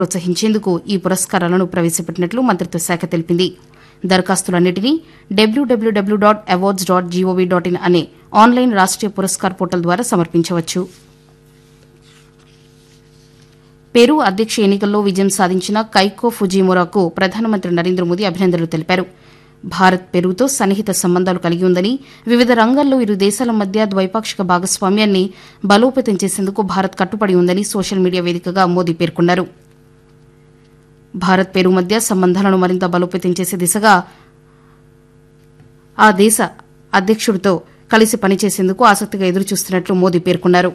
ప్రోత్సహించేందుకు ఈ పురస్కారాలను ప్రవేశపెట్టినట్లు మంత్రిత్వ శాఖ తెలిపింది దరఖాస్తులన్నింటినీ WWW dot awards dot GOV dot in అనే ఆన్లైన్ రాష్ట్రీయ పురస్కార్ పోర్టల్ ద్వారా సమర్పించవచ్చు పెరు అధ్యక్ష ఎన్నికల్లో విజయం సాధించిన కైకో ఫుజీమోరాకు ప్రధానమంత్రి నరేంద్ర మోదీ అభినందనలు తెలిపారు భారత్ పెరుతో సన్నిహిత సంబంధాలు కలిగి ఉందని వివిధ రంగాల్లో ఇరు దేశాల మధ్య ద్వైపాక్షిక భాగస్వామ్యాన్ని బలోపేతం చేసేందుకు భారత్ కట్టుబడి ఉందని సోషల్ మీడియా వేదికగా మోదీ పేర్కొన్నారు భారత్ పెరు మధ్య సంబంధాలను మరింత బలోపేతం చేసే దిశగా ఆ దేశ అధ్యక్షుడితో కలిసి పనిచేసేందుకు ఆసక్తిగా ఎదురుచూస్తున్నట్లు మోదీ పేర్కొన్నారు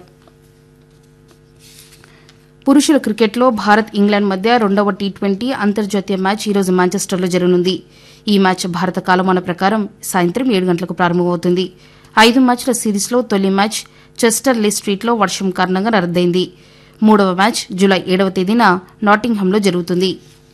పురుషుల క్రికెట్లో భారత్ ఇంగ్లాండ్ మధ్య రెండవ టీ ట్వంటీ అంతర్జాతీయ మ్యాచ్ ఈరోజు మాంచెస్టర్లో జరగనుంది ఈ మ్యాచ్ భారత కాలమాన ప్రకారం సాయంత్రం ఏడు గంటలకు ప్రారంభమవుతుంది ఐదు మ్యాచ్ల సిరీస్లో తొలి మ్యాచ్ చెస్టర్ లే స్ట్రీట్లో వర్షం కారణంగా రద్దయింది మూడవ మ్యాచ్ జూలై ఏడవ తేదీన నాటింగ్హామ్లో జరుగుతుంది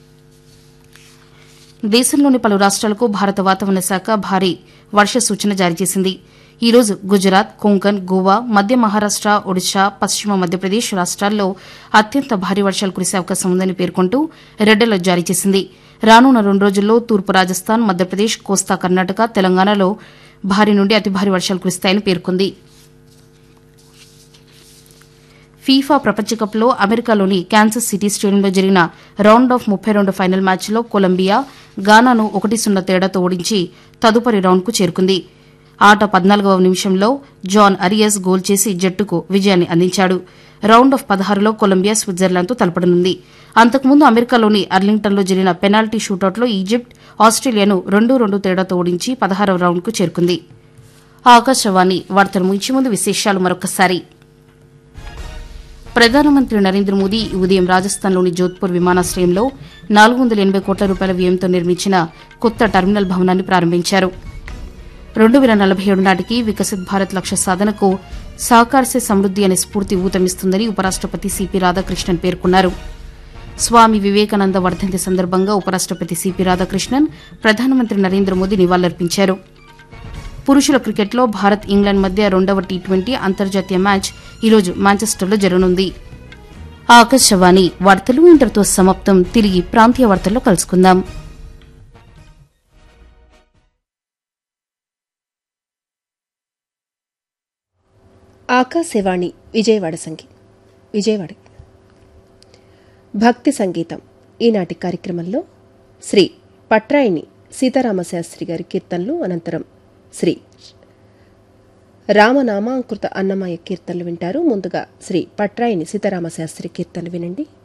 దేశంలోని పలు రాష్ట్రాలకు భారత వాతావరణ శాఖ భారీ వర్ష సూచన జారీ చేసింది ఈ రోజు గుజరాత్ కొంకన్ గోవా మధ్య మహారాష్ట ఒడిశా పశ్చిమ మధ్యప్రదేశ్ రాష్ట్రాల్లో అత్యంత భారీ వర్షాలు కురిసే అవకాశం ఉందని పేర్కొంటూ రెడ్ అలర్ట్ జారీ చేసింది రానున్న రెండు రోజుల్లో తూర్పు రాజస్థాన్ మధ్యప్రదేశ్ కోస్తా కర్ణాటక తెలంగాణలో భారీ నుండి అతి భారీ వర్షాలు కురుస్తాయని పేర్కొంది ఫీఫా ప్రపంచ కప్లో అమెరికాలోని క్యాన్సస్ సిటీ స్టేడియంలో జరిగిన రౌండ్ ఆఫ్ ముప్పై రెండు ఫైనల్ మ్యాచ్లో కొలంబియా గానాను ఒకటి సున్నా తేడాతో ఓడించి తదుపరి రౌండ్కు చేరుకుంది ఆట పద్నాలుగవ నిమిషంలో జాన్ అరియస్ గోల్ చేసి జట్టుకు విజయాన్ని అందించాడు రౌండ్ ఆఫ్ పదహారులో కొలంబియా స్విట్జర్లాండ్తో తలపడనుంది అంతకుముందు అమెరికాలోని అర్లింగ్టన్లో జరిగిన పెనాల్టీ షూటౌట్లో ఈజిప్ట్ ఆస్ట్రేలియాను రెండు రెండు తేడాతో ఓడించి పదహారవ రౌండ్కు చేరుకుంది ఆకాశవాణి వార్తలు ముగించే ముందు విశేషాలు మరొకసారి ప్రధానమంత్రి నరేంద్ర మోదీ ఈ ఉదయం రాజస్థాన్లోని జోధ్పూర్ విమానాశ్రయంలో నాలుగు వందల ఎనబై కోట్ల రూపాయల వ్యయంతో నిర్మించిన కొత్త టెర్మినల్ భవనాన్ని ప్రారంభించారు రెండు వేల నలభై ఏడు నాటికి వికసిత్ భారత్ లక్ష్య సాధనకు సహకారసే సమృద్ది అనే స్ఫూర్తి ఊతమిస్తుందని ఉపరాష్టపతి సిపి రాధాకృష్ణన్ పేర్కొన్నారు స్వామి వివేకానంద వర్ధంతి సందర్భంగా ఉపరాష్టపతి సిపి రాధాకృష్ణన్ ప్రధానమంత్రి నరేంద్ర మోదీ నివాళులర్పించారు పురుషుల క్రికెట్లో భారత్ ఇంగ్లాండ్ మధ్య రెండవ టీ ట్వంటీ అంతర్జాతీయ మ్యాచ్ ఈరోజు మాంచెస్టర్లో జరగనుంది ఆకాశవాణి వార్తలు ఇంతటితో సమాప్తం తిరిగి ప్రాంతీయ వార్తల్లో కలుసుకుందాం ఆకాశవాణి విజయవాడ సంగీ విజయవాడ భక్తి సంగీతం ఈనాటి కార్యక్రమంలో శ్రీ పట్రాయిని సీతారామశాస్త్రి గారి కీర్తనలు అనంతరం శ్రీ రామనామాంకృత అన్నమయ్య కీర్తనలు వింటారు ముందుగా శ్రీ పట్రాయిని సీతారామశాస్త్రి కీర్తనలు వినండి